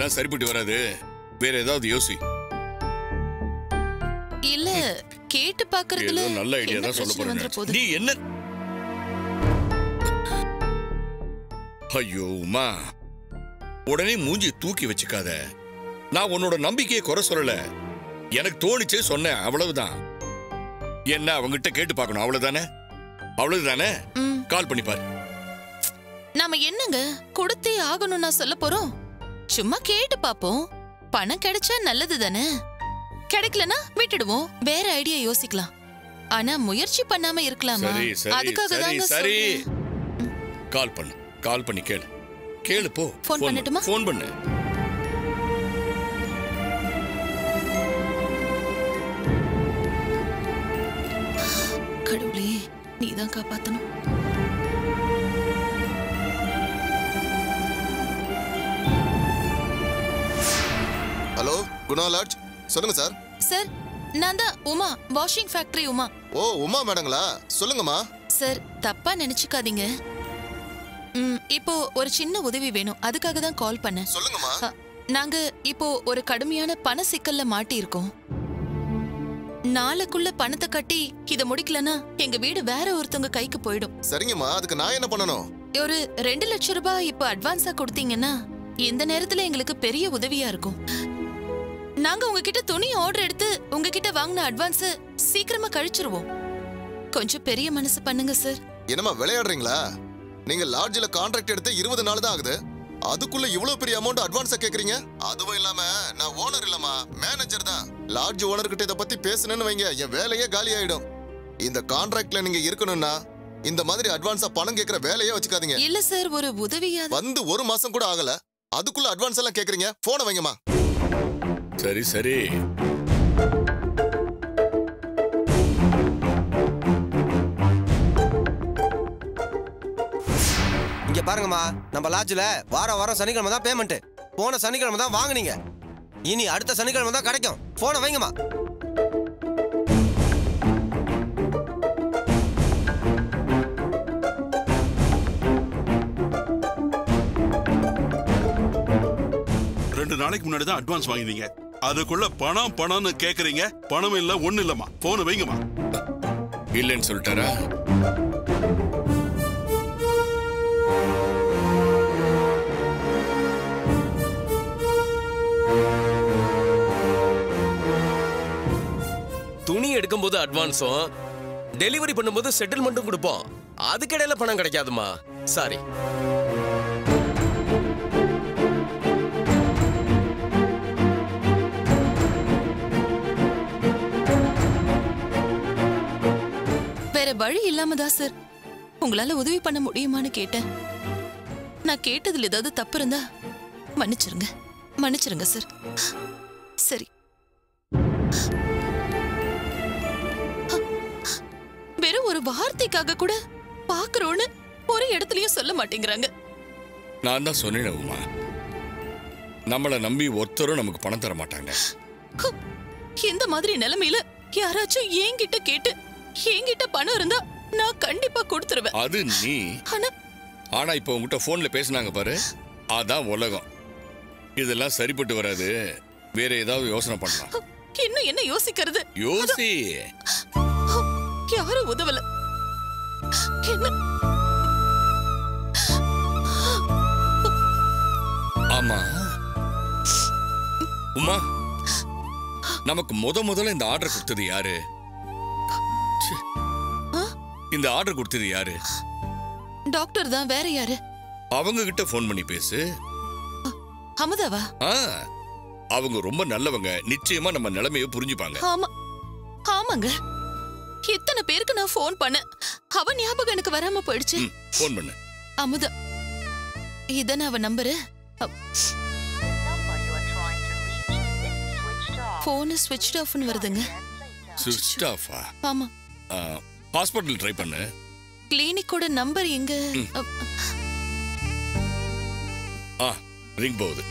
இதெல்லாம் சரிப்பட்டு வராது வேற ஏதாவது யோசி இல்ல கேட்டு பாக்குறதுல ஏதோ நல்ல ஐடியா என்ன தான் சொல்ல பிரச்சனை வந்துற போறேன் போகுது நீ என்ன ஐயோ உமா உடனே மூஞ்சி தூக்கி வச்சுக்காத நான் உன்னோட நம்பிக்கையை குறை சொல்லல எனக்கு தோணிச்சு சொன்னேன் அவ்வளவுதான் என்ன அவங்கிட்ட கேட்டு பார்க்கணும் அவ்வளவுதானே அவ்வளவுதானே ம், கால் பண்ணி பாரு நாம என்னங்க கொடுத்தே ஆகணும் நான் சொல்ல போறோம் சும்மா கேட்டு பாப்போம் பணம் கிடைச்சா நல்லது தானே கிடைக்கலனா விட்டுடுவோம் வேற ஐடியா யோசிக்கலாம் ஆனா முயற்சி பண்ணாம இருக்கலாமா சரி சரி அதுக்காக சரி தாங்க சரி சொல்றேன். கால் பண்ணு கால் பண்ணி கேளு கேளு போ Phone பண்ணட்டுமா? ஃபோன் பண்ணு கடவுளே நீதான் காப்பாத்தணும் ஹலோ குணா லாட்ஜ் சொல்லுங்க சார் சார் நான் தான் உமா வாஷிங் ஃபேக்டரி உமா ஓ உமா மேடங்களா சொல்லுங்கம்மா சார் தப்பா நினைச்சுக்காதீங்க ம், இப்போ ஒரு சின்ன உதவி வேணும் அதுக்காக தான் கால் பண்ணேன் சொல்லுங்கம்மா அ, நாங்க இப்போ ஒரு கடுமையான பண சிக்கல்ல மாட்டியிருக்கோம் நாளைக்குள்ள பணத்தை கட்டி இத முடிக்கலனா எங்க வீடு வேற ஒருத்தவங்க கைக்கு போயிடும் சரிங்கம்மா அதுக்கு நான் என்ன பண்ணணும் ஒரு ரெண்டு லட்சம் ரூபாய் இப்போ அட்வான்ஸா கொடுத்தீங்கன்னா இந்த நேரத்துல எங்களுக்கு பெரிய உதவியா இருக்கும் நாங்க உங்ககிட்ட துணி ஆர்டர் எடுத்து உங்ககிட்ட வாங்கின அட்வான்ஸ் சீக்கிரமா கழிச்சிருவோம் கொஞ்சம் பெரிய மனசு பண்ணுங்க சார் என்னம்மா விளையாடுறீங்களா நீங்க லாட்ஜ்ல கான்ட்ராக்ட் எடுத்து இருபது நாள் தான் ஆகுது அதுக்குள்ள இவ்வளவு பெரிய அமௌண்ட் அட்வான்ஸா கேக்குறீங்க அதுவும் இல்லாம நான் ஓனர் இல்லம்மா மேனேஜர் தான் லாட்ஜ் ஓனர் கிட்ட இத பத்தி பேசுனேன்னு வைங்க என் வேலையே காலி ஆயிடும் இந்த கான்ட்ராக்ட்ல நீங்க இருக்கணும்னா இந்த மாதிரி அட்வான்ஸா பணம் கேக்குற வேலையே வச்சுக்காதீங்க இல்ல சார் ஒரு உதவியா வந்து ஒரு மாசம் கூட ஆகல அதுக்குள்ள அட்வான்ஸ் எல்லாம் கேக்குறீங்க போனை வைங்கம்மா சரி சரி இங்க பாருங்கம்மா நம்ம லாட்ஜ்ல வாரம் வாரம் சனிக்கிழமை தான் பேமெண்ட் போன சனிக்கிழமை தான் வாங்குனீங்க இனி அடுத்த சனிக்கிழமை தான் கிடைக்கும் போனை வைங்கம்மா ரெண்டு நாளைக்கு முன்னாடி தான் அட்வான்ஸ் வாங்கினீங்க அதுக்குள்ள பணம் பணம்னு கேக்குறீங்க பணம் இல்ல ஒண்ணு இல்லம்மா போன வைங்கம்மா இல்லைன்னு சொல்லிட்டாரா துணி எடுக்கும்போது அட்வான்ஸும் டெலிவரி பண்ணும்போது செட்டில்மெண்ட்டும் கொடுப்போம் அதுக்கிடையில பணம் கிடைக்காதுமா சாரி வேற வழி இல்லாம தான் சார் உங்களால உதவி பண்ண முடியுமான்னு கேட்டேன் நான் கேட்டதுல ஏதாவது தப்பு இருந்தா மன்னிச்சிருங்க மன்னிச்சிருங்க சார் சரி வெறும் ஒரு வார்த்தைக்காக கூட பாக்குறோன்னு ஒரு இடத்துலயும் சொல்ல மாட்டேங்கிறாங்க நான் தான் சொன்னேன் உமா நம்மளை நம்பி ஒருத்தரும் நமக்கு பணம் தர மாட்டாங்க ஹம், இந்த மாதிரி நிலைமையில யாராச்சும் என்கிட்ட கேட்டு என்கிட்ட பணம் இருந்தா நான் கண்டிப்பா கொடுத்துருவேன் அது நீ ஆனா ஆனா இப்போ உங்ககிட்ட போன்ல பேசுனாங்க பாரு அதான் உலகம் இதெல்லாம் சரிப்பட்டு வராது வேற ஏதாவது யோசனை பண்ணலாம் ஹம், இன்னும் என்ன யோசிக்கிறது யோசி ஹம், யாரும் உதவல என்ன ஆமா உமா நமக்கு முத முதல்ல இந்த ஆர்டர் கொடுத்தது யாரு ச்சே. ஆ? இந்த ஆர்டர் கொடுத்தது யாரு டாக்டர் தான் வேற யாரு அவங்க கிட்ட ஃபோன் பண்ணி பேசு அமுதாவா ஆ அவங்க ரொம்ப நல்லவங்க நிச்சயமா நம்ம நிலைமைய புரிஞ்சுப்பாங்க ஆமா ஆமாங்க இத்தனை பேருக்கு நான் ஃபோன் பண்ணேன் அவ ஞாபகம் எனக்கு வராம போயிடுச்சு ம் ஃபோன் பண்ணு அமுதா இதான அவ நம்பரு போனு ஸ்விட்ச் ஆஃப்னு வருதுங்க சுவிட்ச் ஆஃபா ஆமா ஹாஸ்பிட்டல் ட்ரை பண்ணு கிளினிக்கோட நம்பர் எங்க ம். அ, ஆ ரிங் போகுது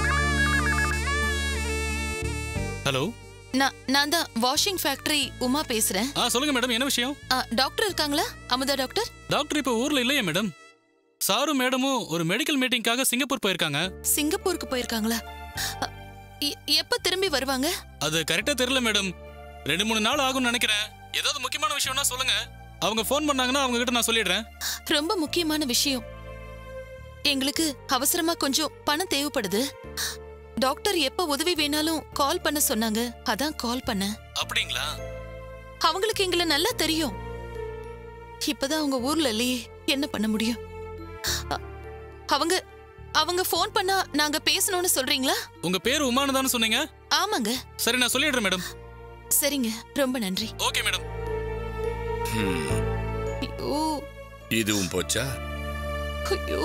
ஹலோ நான் நான் தான் வாஷிங் ஃபேக்டரி உமா பேசுறேன் ஆ சொல்லுங்க மேடம் என்ன விஷயம் ஆ, டாக்டர் இருக்காங்களா அமுதா டாக்டர் டாக்டர் இப்போ ஊர்ல இல்லையா மேடம் சாரும் மேடமும் ஒரு மெடிக்கல் மீட்டிங்காக சிங்கப்பூர் போயிருக்காங்க சிங்கப்பூருக்கு போயிருக்காங்களா அ, எ- எப்ப திரும்பி வருவாங்க அது கரெக்டா தெரியல மேடம் ரெண்டு மூணு நாள் ஆகும்னு நினைக்கிறேன் ஏதாவது முக்கியமான விஷயம்னா சொல்லுங்க அவங்க ஃபோன் பண்ணாங்கன்னா அவங்க கிட்ட நான் சொல்லிடுறேன் ரொம்ப முக்கியமான விஷயம் எங்களுக்கு அவசரமா கொஞ்சம் பணம் தேவைப்படுது டாக்டர் எப்ப உதவி வேணாலும் கால் பண்ண சொன்னாங்க அதான் கால் பண்ணேன் அப்படிங்களா அவங்களுக்கு எங்களை நல்லா தெரியும் இப்பதான் அவங்க ஊர்ல இல்லையே என்ன பண்ண முடியும் அ- அவங்க அவங்க ஃபோன் பண்ணா நாங்க பேசணும்னு சொல்றீங்களா உங்க பேர் உமானு தானே சொன்னீங்க ஆமாங்க சரி நான் சொல்லிடுறேன் மேடம் சரிங்க ரொம்ப நன்றி ஓகே மேடம் ஹம், ஐயோ இதுவும் போச்சா ஐயோ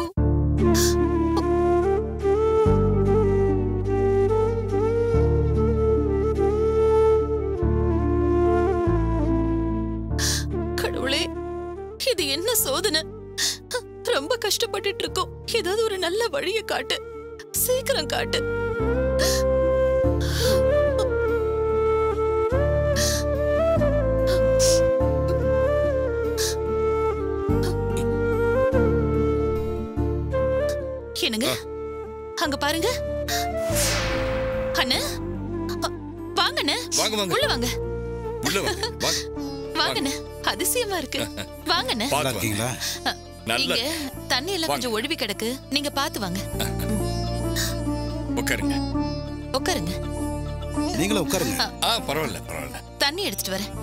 கடவுளே இது என்ன சோதனை ரொம்ப கஷ்டப்பட்டுட்டு இருக்கோம் ஏதாவது ஒரு நல்ல வழிய காட்டு சீக்கிரம் காட்டு என்னங்க அங்க பாருங்க அண்ணா அ, வாங்கண்ணே வாங்க வாங்க உள்ள வாங்க உள்ள வாங்க வாங்க வாங்கண்ணே அதிசயமா இருக்கு வாங்கண்ணே பார்த்து வாங்க நல்ல இங்க தண்ணி எல்லாம் வாங்க. கொஞ்சம் ஒழுவி கிடக்கு நீங்க பாத்து வாங்க உட்காருங்க உட்காருங்க நீங்களும் உட்காருங்க ஆ பரவாயில்ல பரவாயில்ல தண்ணி எடுத்துட்டு வரேன்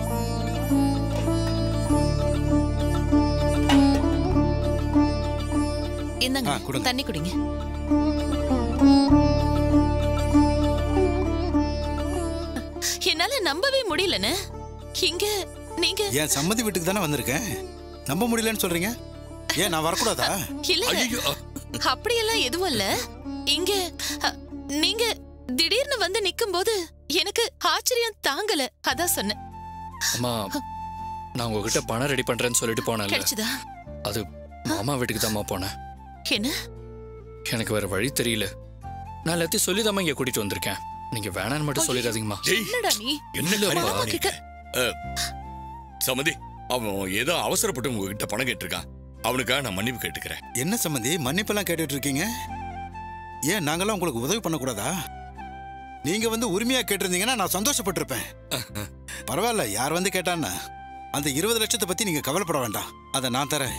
இந்தாங்க ஆ, கொடுங்க. தண்ணி குடிங்க என்னால நம்பவே முடியலண்ணே இங்க நீங்க என் சம்மதி வீட்டுக்கு தானே வந்திருக்கேன் நம்ப முடியலன்னு சொல்றீங்க ஏன் நான் வரக்கூடாதா இல்ல ஐயோ அப்படியெல்லாம் எதுவும் இல்ல இங்க அ, நீங்க திடீர்னு வந்து நிக்கும்போது எனக்கு ஆச்சரியம் தாங்கல அதான் சொன்னேன் அம்மா நான் உங்ககிட்ட பணம் ரெடி பண்றேன்னு சொல்லிட்டு போனேன்ல கிடைச்சதா அது மாமா வீட்டுக்கு தாம்மா போனேன் என்ன எனக்கு வேற வழி தெரியல நான் எல்லாத்தையும் சொல்லி இங்க கூட்டிட்டு வந்திருக்கேன் நீங்க வேணான்னு மட்டும் சொல்லிடாதீங்கம்மா ஜெய் என்னடா நீ என்ன காரியம் மாமா பண்ணிருக்க? கிட்ட அ, சமந்தி அவன் ஏதோ அவசரப்பட்டு உங்ககிட்ட பணம் கேட்டிருக்கான் அவனுக்காக நான் மன்னிப்பு கேட்டுக்கிறேன் என்ன சம்மந்தி மன்னிப்பெல்லாம் கேட்டுட்டு இருக்கீங்க ஏன் நாங்கெல்லாம் உங்களுக்கு உதவி பண்ணக்கூடாதா நீங்க வந்து உரிமையா கேட்டிருந்தீங்கன்னா நான் சந்தோஷப்பட்டிருப்பேன் பரவாயில்ல யார் வந்து கேட்டான்னா அந்த இருபது லட்சத்தை பத்தி நீங்க கவலைப்பட வேண்டாம் அதை நான் தரேன்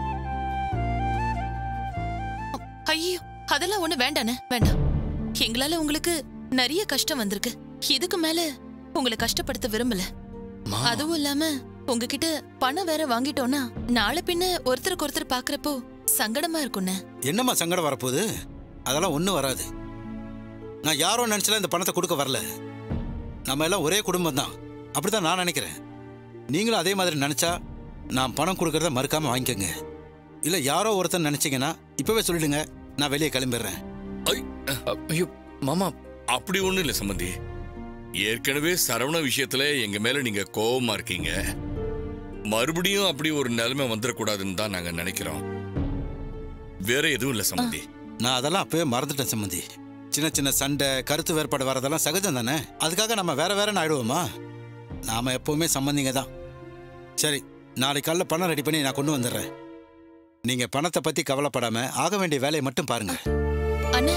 ஐயோ அதெல்லாம் ஒண்ணு வேண்டானே வேண்டாம் எங்களால உங்களுக்கு நிறைய கஷ்டம் வந்திருக்கு இதுக்கு மேல உங்களை கஷ்டப்படுத்த விரும்பல அம்மா, அதுவும் இல்லாம உங்ககிட்ட பணம் வேற வாங்கிட்டோம்னா நாளை பின்ன ஒருத்தருக்கு ஒருத்தர் பாக்குறப்போ சங்கடமா இருக்கும்னே என்னம்மா சங்கடம் வரப்போகுது அதெல்லாம் ஒன்றும் வராது நான் யாரோ நினச்சல இந்த பணத்தை கொடுக்க வரல நம்ம எல்லாம் ஒரே குடும்பம் தான் அப்படிதான் நான் நினைக்கிறேன் நீங்களும் அதே மாதிரி நினச்சா நான் பணம் கொடுக்கறத மறுக்காம வாங்கிக்கோங்க இல்லை யாரோ ஒருத்தர் நினச்சிங்கன்னா இப்போவே சொல்லிடுங்க நான் வெளியே கிளம்பிடுறேன் ஐயோ மாமா அப்படி ஒண்ணும் இல்ல சம்பந்தி ஏற்கனவே சரவண விஷயத்துல எங்க மேல நீங்க கோவமா இருக்கீங்க மறுபடியும் அப்படி ஒரு நிலைமை வந்துடக்கூடாதுன்னு தான் நாங்க நினைக்கிறோம் வேற எதுவும் இல்ல சம்பந்தி நான் அதெல்லாம் அப்பவே மறந்துட்டேன் சம்மந்தி சின்ன சின்ன சண்டை கருத்து வேறுபாடு வரதெல்லாம் சகஜம் தானே அதுக்காக நம்ம வேற வேறன்னு ஆயிடுவோமா நாம எப்பவுமே சம்மந்திங்க தான் சரி நாளைக்கு காலைல பணம் ரெடி பண்ணி நான் கொண்டு வந்துடுறேன் நீங்க பணத்தை பத்தி கவலைப்படாம ஆக வேண்டிய வேலையை மட்டும் பாருங்க அண்ணா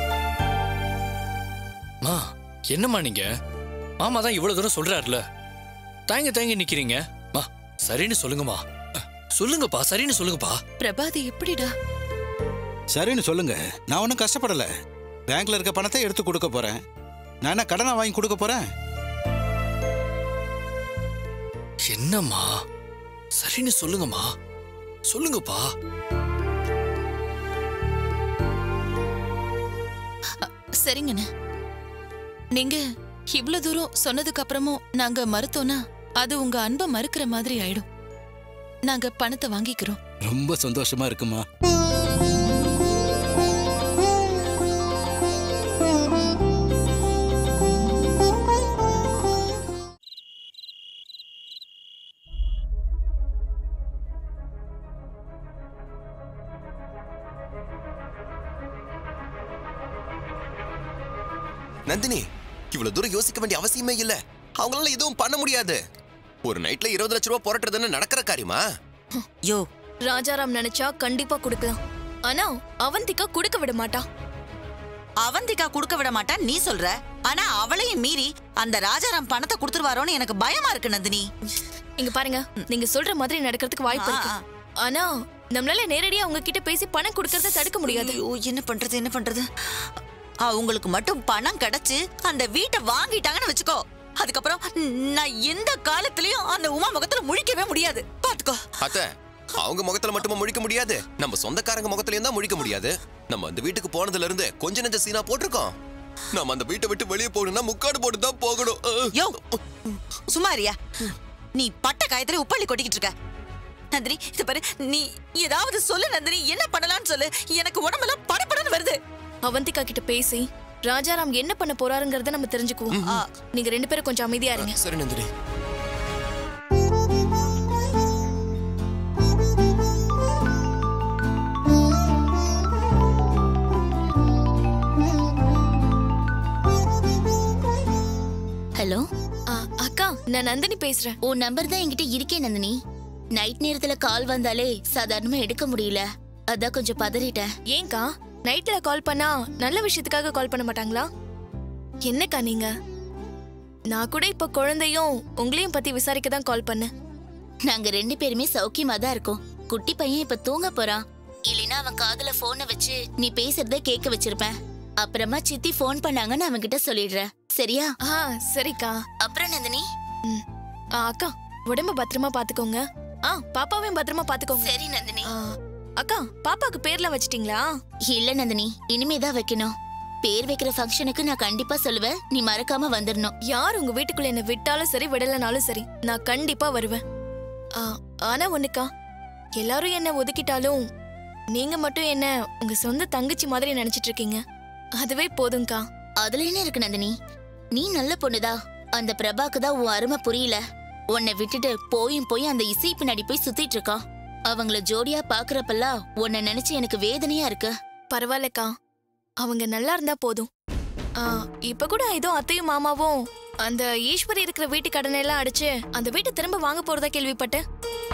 மா என்னம்மா நீங்க மாமா தான் இவ்வளவு தூரம் சொல்றாருல தயங்க தயங்கி நிக்கிறீங்க மா சரின்னு சொல்லுங்கம்மா சொல்லுங்கப்பா சரின்னு சொல்லுங்கப்பா பிரபாதி எப்படிடா சரின்னு சொல்லுங்க நான் ஒன்றும் கஷ்டப்படல பேங்க்ல இருக்க பணத்தை எடுத்து கொடுக்க போறேன் நான் என்ன கடனை வாங்கி கொடுக்க போறேன் என்னம்மா சரின்னு சொல்லுங்கம்மா சொல்லுங்கப்பா சரிங்கண்ணே நீங்க இவ்ளோ தூரம் சொன்னதுக்கு அப்புறமும் நாங்க மறுத்தோம்னா அது உங்க அன்பை மறுக்கிற மாதிரி ஆயிடும் நாங்க பணத்தை வாங்கிக்கிறோம் ரொம்ப சந்தோஷமா இருக்குமா நந்தினி இவ்வளவு தூரம் யோசிக்க வேண்டிய அவசியமே இல்ல அவங்களால எதுவும் பண்ண முடியாது ஒரு நைட்ல இருபது லட்ச ரூபா புரட்டுறதுன்னு நடக்கிற காரியமா யோ ராஜாராம் நினைச்சா கண்டிப்பா கொடுக்கலாம் ஆனா அவந்திகா கொடுக்க விட மாட்டா அவந்திகா கொடுக்க விட மாட்டான் நீ சொல்ற ஆனா அவளையும் மீறி அந்த ராஜாராம் பணத்தை கொடுத்துருவாரோன்னு எனக்கு பயமா இருக்கு நந்தினி இங்க பாருங்க நீங்க சொல்ற மாதிரி நடக்கிறதுக்கு வாய்ப்பு இருக்கு ஆ, ஆனா நம்மளால நேரடியா அவங்க கிட்ட பேசி பணம் கொடுக்கறத தடுக்க முடியாது ஐயோ என்ன பண்றது என்ன பண்றது அவங்களுக்கு மட்டும் பணம் கிடைச்சு அந்த வீட்டை வாங்கிட்டாங்கன்னு வச்சுக்கோ அதுக்கப்புறம் நான் எந்த காலத்திலயும் அந்த உமா முகத்துல முழிக்கவே முடியாது பாத்துக்கோ அத்தை அவங்க முகத்துல மட்டுமா முழிக்க முடியாது நம்ம சொந்தக்காரங்க முகத்துலயும் தான் முழிக்க முடியாது நம்ம அந்த வீட்டுக்கு போனதுல இருந்து கொஞ்ச நெஞ்ச சீனா போட்டிருக்கோம் நம்ம அந்த வீட்டை விட்டு வெளியே போகணும்னா முக்காடு போட்டு தான் போகணும் அஹ். யோ சுமாரியா நீ பட்ட காயத்துல உப்பள்ளி கொட்டிக்கிட்டு இருக்க நந்தினி இது பாரு நீ ஏதாவது சொல்லு நந்தினி என்ன பண்ணலாம்னு சொல்லு எனக்கு உடம்பெல்லாம் படபடன்னு வருது அவந்திகா கிட்ட பேசி ராஜாராம் என்ன பண்ண போறாருங்கறத நம்ம தெரிஞ்சுக்குவோம் ஆ. நீங்க ரெண்டு பேரும் கொஞ்சம் அமைதியா இருங்க சரி நந்தினி ஹலோ ஆ, அக்கா நான் நந்தினி பேசுறேன் உன் நம்பர் தான் என்கிட்ட இருக்கே நந்தினி நைட் நேரத்துல கால் வந்தாலே சாதாரணமா எடுக்க முடியல அதான் கொஞ்சம் பதறிட்டேன் ஏன்க்கா நைட்ல கால் பண்ணா நல்ல விஷயத்துக்காக கால் பண்ண மாட்டாங்களா என்னக்கா நீங்க நான் கூட இப்ப குழந்தையும் உங்களையும் பத்தி விசாரிக்க தான் கால் பண்ணேன் நாங்க ரெண்டு பேருமே சௌக்கியமா தான் இருக்கோம் குட்டி பையன் இப்ப தூங்க போறான் இல்லைன்னா அவன் காதுல போனை வச்சு நீ பேசுறத கேட்க வச்சிருப்பேன் அப்புறமா சித்தி ஃபோன் பண்ணாங்கன்னு அவன் கிட்ட சொல்லிடுறேன் சரியா ஆ சரிக்கா அப்புறம் நந்தினி ம். ஆ, அக்கா உடம்ப பத்திரமா பாத்துக்கோங்க ஆ பாப்பாவையும் பத்திரமா பாத்துக்கோங்க சரி நந்தினி ஆ, அக்கா பாப்பாக்கு பேர்லாம் வச்சிட்டீங்களா இல்ல நந்தினி இனிமேதான் வைக்கணும் பேர் வைக்கிற ஃபங்க்ஷனுக்கு நான் கண்டிப்பா சொல்லுவேன் நீ மறக்காம வந்துடணும் யார் உங்க வீட்டுக்குள்ள என்ன விட்டாலும் சரி விடலனாலும் சரி நான் கண்டிப்பா வருவேன் ஆ, ஆனா ஒண்ணுக்கா எல்லாரும் என்ன ஒதுக்கிட்டாலும் நீங்க மட்டும் என்ன உங்க சொந்த தங்கச்சி மாதிரி நினைச்சிட்டு இருக்கீங்க அதுவே போதும்க்கா அதுல என்ன இருக்கு நந்தினி நீ நல்ல பொண்ணுதா அந்த பிரபாக்கு தான் உன் அருமை புரியல உன்னை விட்டுட்டு போயும் போய் அந்த இசை பின்னாடி போய் சுத்திட்டு இருக்கான் அவங்கள ஜோடியா பாக்குறப்பெல்லாம் உன்னை நினைச்சு எனக்கு வேதனையா இருக்கு பரவாயில்லக்கா அவங்க நல்லா இருந்தா போதும் ஆ, இப்ப கூட ஏதோ அத்தையும் மாமாவும் அந்த ஈஸ்வரி இருக்கிற வீட்டு கடனை எல்லாம் அடிச்சு அந்த வீட்டை திரும்ப வாங்க போறதா கேள்விப்பட்டேன்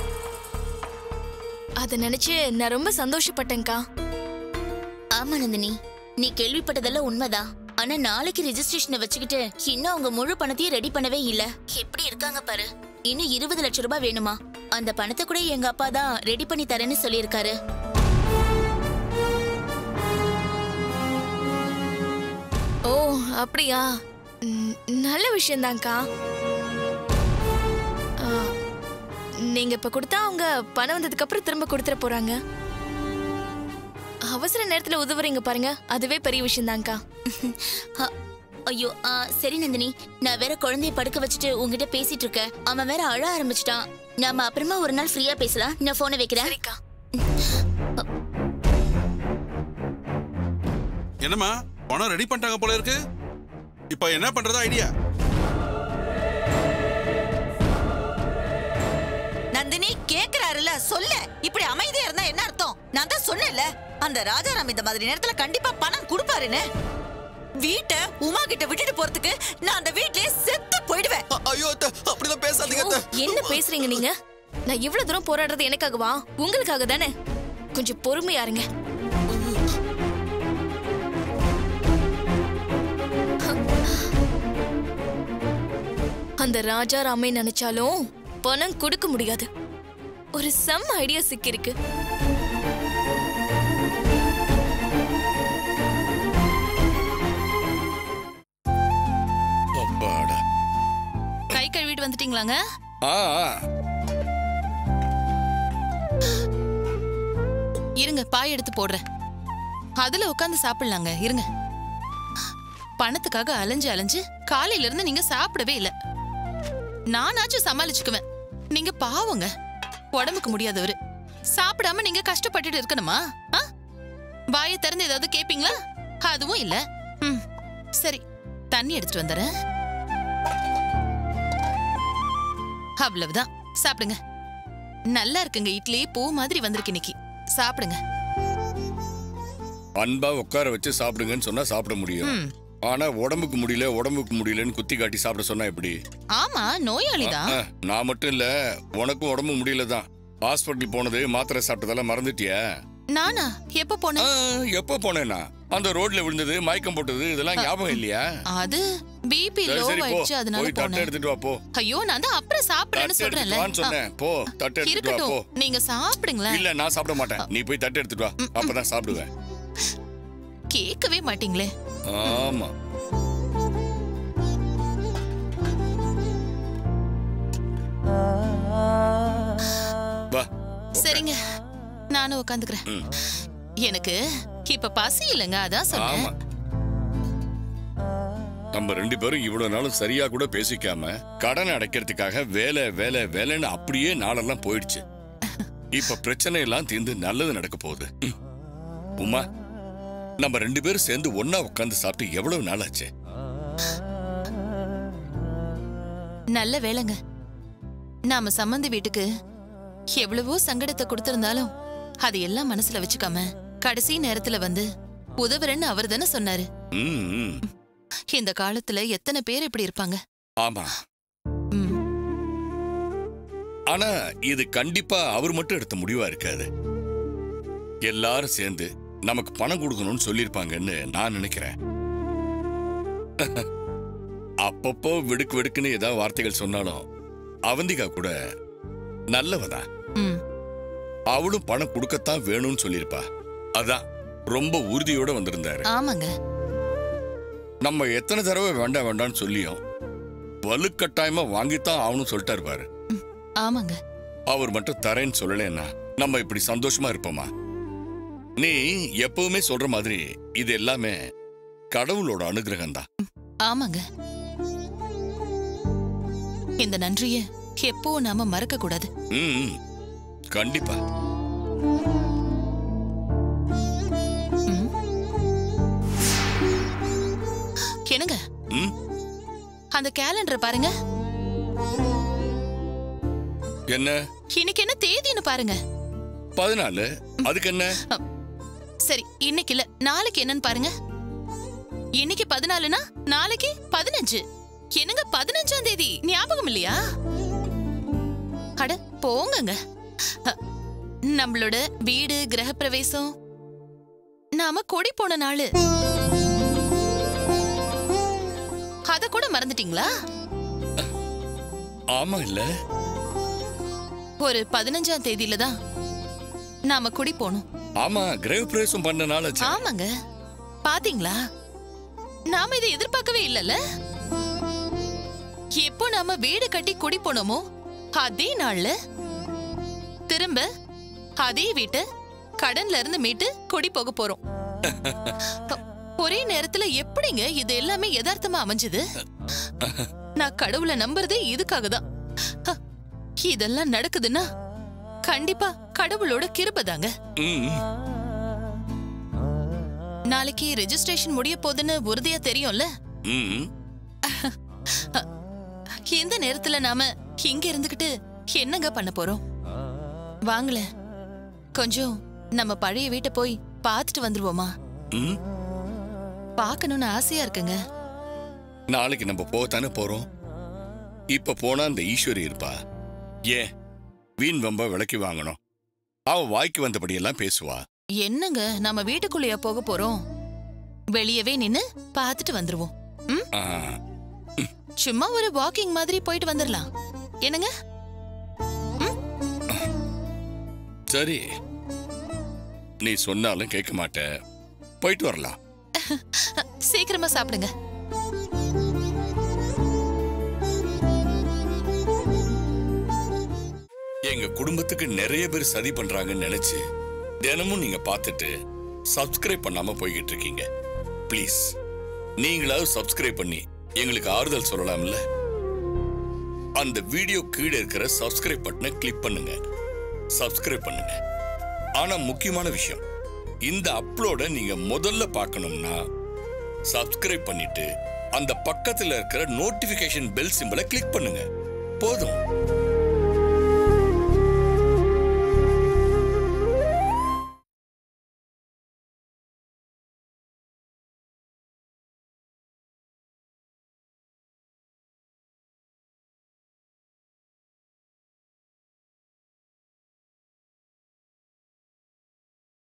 அத நினைச்சு நான் ரொம்ப சந்தோஷப்பட்டேன்க்கா ஆமா நந்தினி நீ கேள்விப்பட்டதெல்லாம் உண்மைதான் ஆனா நாளைக்கு ரெஜிஸ்ட்ரேஷனை வச்சுக்கிட்டு இன்னும் அவங்க முழு பணத்தையும் ரெடி பண்ணவே இல்ல எப்படி இருக்காங்க பாரு இன்னும் இருபது லட்சம் ரூபாய் வேணுமா அந்த பணத்தை கூட எங்க அப்பா தான் ரெடி பண்ணி தரேன்னு சொல்லியிருக்காரு ஓ அப்படியா ம், நல்ல விஷயம்தான்க்கா ஆ, நீங்க இப்ப கொடுத்தா அவங்க பணம் வந்ததுக்கு அப்புறம் திரும்ப கொடுத்துட போறாங்க அவசர நேரத்துல உதவுறீங்க பாருங்க அதுவே பெரிய விஷயம்தான்க்கா அ- ஐயோ ஆ, சரி நந்தினி நான் வேற குழந்தைய படுக்க வச்சுட்டு உங்ககிட்ட பேசிட்டு இருக்கேன் அவன் வேற அழ ஆரம்பிச்சிட்டான் நாம அப்புறமா ஒரு நாள் ஃப்ரீயா பேசலாம் நான் போனை வைக்கிறேன் சரிக்கா என்னம்மா பணம் ரெடி பண்ணிட்டாங்க போல இருக்கு இப்போ என்ன பண்றதா ஐடியா நந்தினி கேக்குறாருல சொல்ல இப்படி அமைதியா இருந்தா என்ன அர்த்தம் நான் தான் சொன்னேன்ல அந்த ராஜாராம் இந்த மாதிரி நேரத்துல கண்டிப்பா பணம் கொடுப்பாருன்னு வீட்டை உமா கிட்ட விட்டுட்டு போறதுக்கு நான் அந்த வீட்லயே செத்து போயிடுவேன் அ- ஐயோ அத்தை அப்படிலாம் பேசாதீங்க ஓ, அத்தை என்ன பேசுறீங்க நீங்க நான் இவ்வளவு தூரம் போராடுறது எனக்காகவா உங்களுக்காக தானே கொஞ்சம் பொறுமையா இருங்க அந்த ராஜா ராமே நினைச்சாலும் பணம் கொடுக்க முடியாது ஒரு செம் ஐடியா சிக்கிருக்கு அப்பாடா கை கழுவிட்டு வந்துட்டீங்களாங்க ஆ ஆ. இருங்க பாய் எடுத்து போடுறேன் அதுல உட்காந்து சாப்பிடலாங்க இருங்க பணத்துக்காக அலைஞ்சு அலைஞ்சு காலையில இருந்து நீங்க சாப்பிடவே இல்ல நானாச்சும் சமாளிச்சுக்குவேன் நீங்க பாவங்க உடம்புக்கு முடியாதவரு சாப்பிடாம நீங்க கஷ்டப்பட்டுட்டு இருக்கணுமா ஆ? வாயை திறந்து ஏதாவது கேப்பீங்களா அதுவும் இல்ல ம் சரி தண்ணி எடுத்துட்டு வந்துடுறேன் அவ்வளவுதான் சாப்பிடுங்க நல்லா இருக்குங்க இட்லி பூ மாதிரி வந்திருக்கு இன்னைக்கு சாப்பிடுங்க அன்பா உட்கார வச்சு சாப்பிடுங்கன்னு சொன்னா சாப்பிட முடியும் ம். ஆனா உடம்புக்கு முடியல உடம்புக்கு முடியலன்னு குத்தி காட்டி சாப்பிட சொன்னா எப்படி ஆமா நோயாளிதான் ஆ, நான் மட்டும் இல்ல உனக்கும் உடம்பு முடியல தான் ஹாஸ்பிட்டல் போனது மாத்திரை சாப்பிட்டதெல்லாம் மறந்துட்டியா நானா எப்ப ஆ, போனேன் எப்போ போனேன்னா அந்த ரோட்ல விழுந்தது மயக்கம் போட்டது இதெல்லாம் ஞாபகம் இல்லையா அது பிபி சரி லோ சரி போ ஆயிடுச்சு அதனால போய் தட்டை போனேன் எடுத்துட்டு வா போ ஐயோ நான் தான் அப்புறம் சாப்பிடுறேன்னு தட்டை சொல்றேன்ல எடுத்துட்டு வான்னு சொன்னேன் போ தட்டை ஆ, எடுத்துட்டு வா போ இருக்கட்டும் நீங்க சாப்பிடுங்களேன் இல்ல நான் சாப்பிட மாட்டேன் நீ போய் தட்டை எடுத்துட்டு வா அப்பதான் சாப்பிடுவேன் கேட்கவே மாட்டீங்களே ஆமா வா சரிங்க நானும் உட்காந்துக்கிறேன் ம். எனக்கு இப்ப பசி இல்லைங்க அதான் சொன்னேன் ஆமா நம்ம ரெண்டு பேரும் இவ்வளவு நாளும் சரியா கூட பேசிக்காம கடனை அடைக்கிறதுக்காக வேலை வேலை வேலைன்னு அப்படியே நாளெல்லாம் போயிடுச்சு இப்ப பிரச்சனை எல்லாம் தீர்ந்து நல்லது நடக்க போகுது ம். உமா நம்ம ரெண்டு பேரும் சேர்ந்து ஒன்னா உட்கார்ந்து சாப்பிட்டு எவ்வளவு நாள் ஆச்சு நல்ல வேலைங்க நாம சம்மந்தி வீட்டுக்கு எவ்வளவோ சங்கடத்தை கொடுத்திருந்தாலும் அது எல்லாம் மனசுல வச்சுக்காம கடைசி நேரத்துல வந்து உதவுறேன்னு அவர் தானே சொன்னாரு ம், ம். இந்த காலத்துல எத்தனை பேர் இப்படி இருப்பாங்க ஆமா ம். ஆனா இது கண்டிப்பா அவர் மட்டும் எடுத்த முடிவா இருக்காது எல்லாரும் சேர்ந்து நமக்கு பணம் கொடுக்கணும்னு சொல்லியிருப்பாங்கன்னு நான் நினைக்கிறேன் அப்பப்போ விடுக்கு விடுக்குன்னு ஏதாவது வார்த்தைகள் சொன்னாலும் அவந்திகா கூட நல்லவதான் ம். அவளும் பணம் கொடுக்கத்தான் வேணும்னு சொல்லியிருப்பா அதான் ரொம்ப உறுதியோட வந்திருந்தாரு ஆமாங்க நம்ம எத்தனை தடவை வேண்டாம் வேண்டாம்னு சொல்லியும் வலுக்கட்டாயமா வாங்கித்தான் ஆகணும்னு சொல்லிட்டாரு பாரு ஆமாங்க அவர் மட்டும் தரேன்னு சொல்லலைன்னா நம்ம இப்படி சந்தோஷமா இருப்போமா நீ எப்பவுமே சொல்ற மாதிரி இது எல்லாமே கடவுளோட அனுகிரகம் தான் ஆமாங்க இந்த நன்றிய எப்போ நாம மறக்க கூடாது ம் கண்டிப்பா என்னங்க ம் அந்த கேலண்டர் பாருங்க என்ன இன்னைக்கு என்ன தேதின்னு பாருங்க பதினாலு அதுக்கு என்ன சரி இன்னைக்கு இல்ல நாளைக்கு என்னன்னு பாருங்க இன்னைக்கு பதினாலுனா நாளைக்கு பதினஞ்சு என்னங்க பதினஞ்சாம் தேதி ஞாபகம் இல்லையா அட போங்கங்க அ, நம்மளோட வீடு கிரகப்பிரவேசம் நாம கொடி போன நாளு அத கூட மறந்துட்டீங்களா ஆமா இல்ல ஒரு பதினஞ்சாம் தேதியில தான் நாம குடி போனோம் ஆமா கிரக பிரவேசம் பண்ண நாள் ஆச்சு ஆமாங்க பாத்தீங்களா நாம இதை எதிர்பார்க்கவே இல்லல்ல எப்போ நாம வீடு கட்டி குடி போனோமோ அதே நாள்ல திரும்ப அதே வீட்டை கடன்ல இருந்து மீட்டு குடி போக போறோம் ஒரே நேரத்துல எப்படிங்க இது எல்லாமே யதார்த்தமா அமைஞ்சது நான் கடவுளை நம்புறதே இதுக்காக தான் இதெல்லாம் நடக்குதுன்னா கண்டிப்பா கடவுளோட கிருபதாங்க ம், ம். நாளைக்கு ரெஜிஸ்ட்ரேஷன் முடிய போகுதுன்னு உறுதியா தெரியும்ல ம் இந்த நேரத்துல நாம இங்க இருந்துகிட்டு என்னங்க பண்ண போறோம் வாங்களே கொஞ்சம் நம்ம பழைய வீட்டை போய் பார்த்துட்டு வந்துருவோமா ம் பார்க்கணும்னு ஆசையா இருக்குங்க நாளைக்கு நம்ம போகத்தானே போறோம் இப்ப போனா அந்த ஈஸ்வரி இருப்பா ஏன் வீண் வம்ப விளக்கி வாங்கணும் அவ வாய்க்கு வந்தபடியெல்லாம் பேசுவா என்னங்க நம்ம வீட்டுக்குள்ளேயா போக போறோம் வெளியவே நின்னு பார்த்துட்டு வந்துருவோம் ம்? ஆ, சும்மா ஒரு வாக்கிங் மாதிரி போயிட்டு வந்துடலாம் என்னங்க சரி நீ சொன்னாலும் கேட்க மாட்ட போயிட்டு வரலாம் சீக்கிரமா சாப்பிடுங்க எங்க குடும்பத்துக்கு நிறைய பேர் சதி பண்றாங்கன்னு நினைச்சு தினமும் நீங்க பார்த்துட்டு சப்ஸ்கிரைப் பண்ணாம போய்கிட்டு இருக்கீங்க ப்ளீஸ் நீங்களாவது சப்ஸ்கிரைப் பண்ணி எங்களுக்கு ஆறுதல் சொல்லலாம்ல அந்த வீடியோ கீழே இருக்கிற சப்ஸ்கிரைப் பட்டனை கிளிக் பண்ணுங்க சப்ஸ்கிரைப் பண்ணுங்க ஆனா முக்கியமான விஷயம் இந்த அப்லோட நீங்க முதல்ல பார்க்கணும்னா சப்ஸ்கிரைப் பண்ணிட்டு அந்த பக்கத்துல இருக்கிற நோட்டிபிகேஷன் பெல் சிம்பலை கிளிக் பண்ணுங்க போதும்